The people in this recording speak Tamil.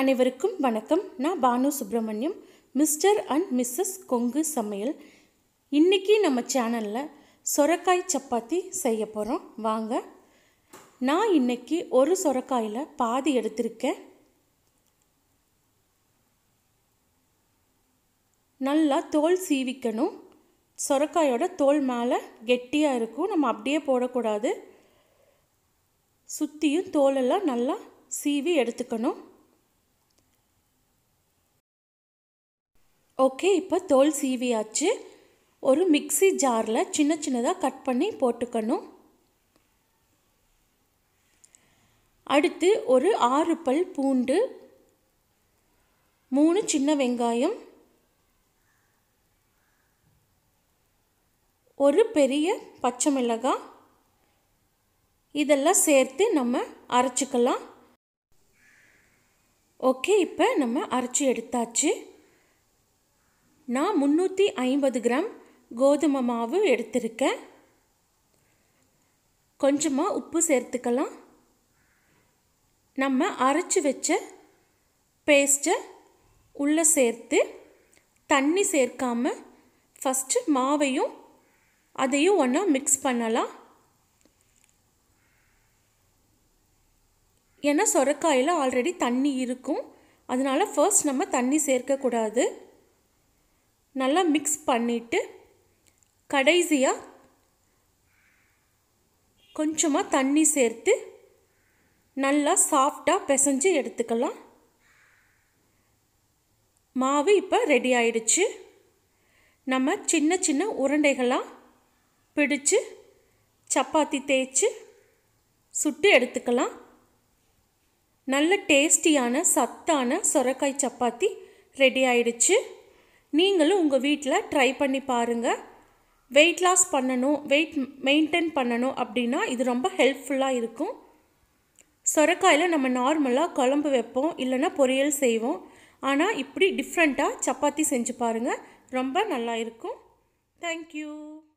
அனைவருக்கும் வணக்கம் நான் Bhanu Subramaniam mister and missus Kongu சமையல் இன்றைக்கி நம்ம சேனலில் சொரக்காய் சப்பாத்தி செய்ய போகிறோம் வாங்க நான் இன்னைக்கு ஒரு சொரக்காயில் பாதி எடுத்திருக்கேன் நல்லா தோல் சீவிக்கணும் சொரக்காயோட தோல் மேலே கெட்டியாக இருக்கும் நம்ம அப்படியே போடக்கூடாது சுற்றியும் தோலெல்லாம் நல்லா சீவி எடுத்துக்கணும் ஓகே இப்போ தோல் சீவியாச்சு ஒரு மிக்சி ஜாரில் சின்ன சின்னதாக கட் பண்ணி போட்டுக்கணும் அடுத்து ஒரு ஆறு பல் பூண்டு மூணு சின்ன வெங்காயம் ஒரு பெரிய பச்சை மிளகாய் இதெல்லாம் சேர்த்து நம்ம அரைச்சிக்கலாம் ஓகே இப்போ நம்ம அரைச்சி எடுத்தாச்சு நான் முந்நூற்றி ஐம்பது கிராம் கோதுமை மாவு எடுத்திருக்கேன் கொஞ்சமாக உப்பு சேர்த்துக்கலாம் நம்ம அரைச்சி வச்ச பேஸ்ட்டை உள்ளே சேர்த்து தண்ணி சேர்க்காமல் ஃபஸ்ட்டு மாவையும் அதையும் ஒன்றா மிக்ஸ் பண்ணலாம் ஏன்னா சொரக்காயில் ஆல்ரெடி தண்ணி இருக்கும் அதனால் ஃபர்ஸ்ட் நம்ம தண்ணி சேர்க்கக்கூடாது நல்லா மிக்ஸ் பண்ணிவிட்டு கடைசியாக கொஞ்சமாக தண்ணி சேர்த்து நல்லா சாஃப்டாக பிசைஞ்சு எடுத்துக்கலாம் மாவு இப்போ ரெடி ஆயிடுச்சு நம்ம சின்ன சின்ன உருண்டைகளாக பிடிச்சு சப்பாத்தி தேய்ச்சி சுட்டு எடுத்துக்கலாம் நல்ல டேஸ்டியான சத்தான சொரக்காய் சப்பாத்தி ரெடி ஆயிடுச்சு நீங்களும் உங்கள் வீட்டில் ட்ரை பண்ணி பாருங்கள் வெயிட் லாஸ் பண்ணணும் வெயிட் மெயின்டைன் பண்ணணும் அப்படின்னா இது ரொம்ப ஹெல்ப்ஃபுல்லாக இருக்கும் சொரக்காயில் நம்ம நார்மலாக குழம்பு வைப்போம் இல்லைன்னா பொரியல் செய்வோம் ஆனால் இப்படி டிஃப்ரெண்ட்டாக சப்பாத்தி செஞ்சு பாருங்கள் ரொம்ப நல்லா இருக்கும் தேங்க்யூ